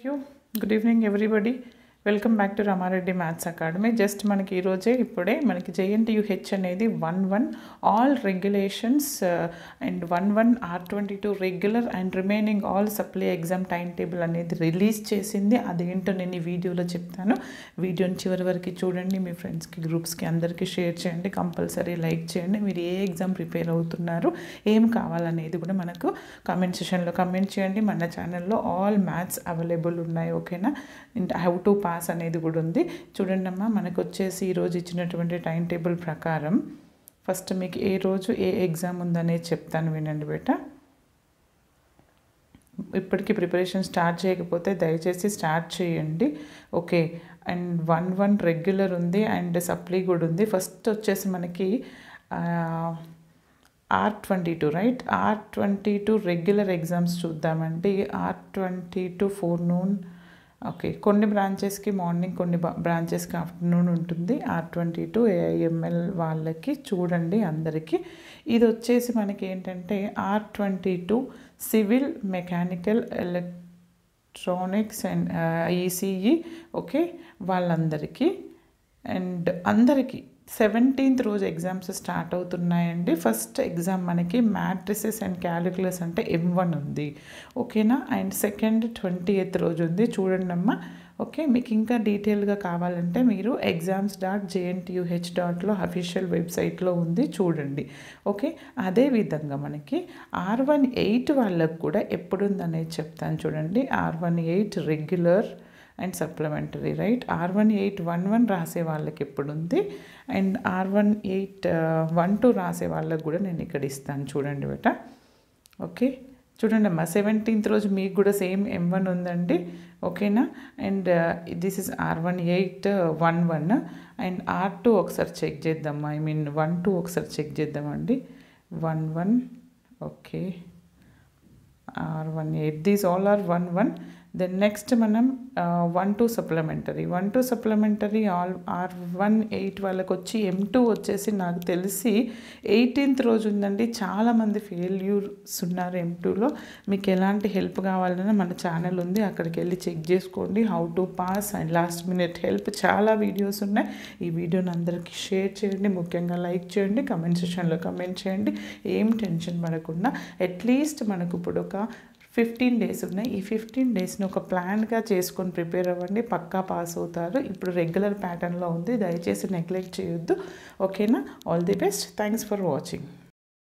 you good evening everybody welcome back to Rama Reddy maths academy just మనకి ఈరోజే ఇప్పుడే మనకి జేఎన్టీయుహెచ్ అనేది one one all regulations and one one or twenty two regular and remaining all supply exam time table అనేది release చేసింది అదేంటో నేను ఈ వీడియోలో చెప్తాను వీడియోని చివరి వరకు చూడండి మీ ఫ్రెండ్స్కి గ్రూప్స్కి అందరికీ షేర్ చేయండి కంపల్సరీ లైక్ చేయండి మీరు ఏ ఎగ్జామ్ ప్రిపేర్ అవుతున్నారు ఏం కావాలనేది కూడా మనకు కామెంట్ సెషన్లో కమెంట్ చేయండి మన ఛానల్లో ఆల్ మ్యాథ్స్ అవైలబుల్ ఉన్నాయి ఓకేనా హౌ టు పాస్ అనేది కూడా ఉంది చూడండి అమ్మా మనకు వచ్చేసి ఈరోజు ఇచ్చినటువంటి టైం టేబుల్ ప్రకారం ఫస్ట్ మీకు ఏ రోజు ఏ ఎగ్జామ్ ఉందనేది చెప్తాను వినండి బేట ఇప్పటికీ ప్రిపరేషన్ స్టార్ట్ చేయకపోతే దయచేసి స్టార్ట్ చేయండి okay and one one regular ఉంది అండ్ సప్లీ కూడా ఉంది ఫస్ట్ వచ్చేసి మనకి R twenty two right R twenty two regular exams చూద్దామండి R twenty two forenoon okay కొన్ని బ్రాంచెస్కి మార్నింగ్ కొన్ని బ్రాంచెస్కి ఆఫ్టర్నూన్ ఉంటుంది ఆర్ ట్వంటీ టూ ఏఐఎంఎల్ వాళ్ళకి చూడండి అందరికీ ఇది వచ్చేసి మనకి ఏంటంటే R twenty two civil mechanical electronics and ECE okay వాళ్ళందరికీ అండ్ అందరికీ సెవెంటీన్త్ రోజు ఎగ్జామ్స్ స్టార్ట్ అవుతున్నాయండి ఫస్ట్ ఎగ్జామ్ మనకి మ్యాట్రిసెస్ అండ్ క్యాలిక్యులస్ అంటే ఎం వన్ ఉంది ఓకేనా అండ్ సెకండ్ ట్వంటీ ఎయిత్ రోజు ఉంది చూడండి అమ్మ ఓకే మీకు ఇంకా డీటెయిల్గా కావాలంటే మీరు ఎగ్జామ్స్ డాట్ జేఎన్టీయూహెచ్ డాట్లో అఫీషియల్ వెబ్సైట్లో ఉంది చూడండి ఓకే అదేవిధంగా మనకి ఆర్ వన్ ఎయిట్ వాళ్ళకు కూడా ఎప్పుడుందనేది చెప్తాను చూడండి R one eight regular and supplementary right R one eight one one రాసే వాళ్ళకి ఎప్పుడు ఉంది and R one eight one two రాసే వాళ్ళకి కూడా నేను ఇక్కడ ఇస్తాను చూడండి బేట ఓకే చూడండి అమ్మా సెవెంటీన్త్ రోజు మీకు కూడా సేమ్ ఎం వన్ ఉందండి ఓకేనా and this is R one eight one one and R two ఒకసారి చెక్ చేద్దాం ఐ మీన్ వన్ టూ ఒకసారి చెక్ చేద్దామండి one one okay R one eight these all R one one then next మనం one two supplementary one two supplementary all R one eight వాళ్ళకి వచ్చి ఎం two వచ్చేసి నాకు తెలిసి ఎయిటీన్త్ రోజు ఉందండి చాలామంది ఫెయిల్యూర్స్ ఉన్నారు ఎం టూలో మీకు ఎలాంటి హెల్ప్ కావాలన్నా మన ఛానల్ ఉంది అక్కడికి వెళ్ళి చెక్ చేసుకోండి how to pass and last minute help చాలా వీడియోస్ ఉన్నాయి ఈ వీడియోని అందరికీ షేర్ చేయండి ముఖ్యంగా లైక్ చేయండి కమెంట్ సెషన్లో కమెంట్ చేయండి ఏం టెన్షన్ పడకుండా అట్లీస్ట్ మనకు ఇప్పుడు ఒక ఫిఫ్టీన్ డేస్ ఉన్నాయి ఈ ఫిఫ్టీన్ డేస్ని ఒక ప్లాన్గా చేసుకొని ప్రిపేర్ అవ్వండి పక్కా పాస్ అవుతారు ఇప్పుడు రెగ్యులర్ ప్యాటర్న్లో ఉంది దయచేసి నెగ్లెక్ట్ చేయొద్దు ఓకేనా all the best thanks for watching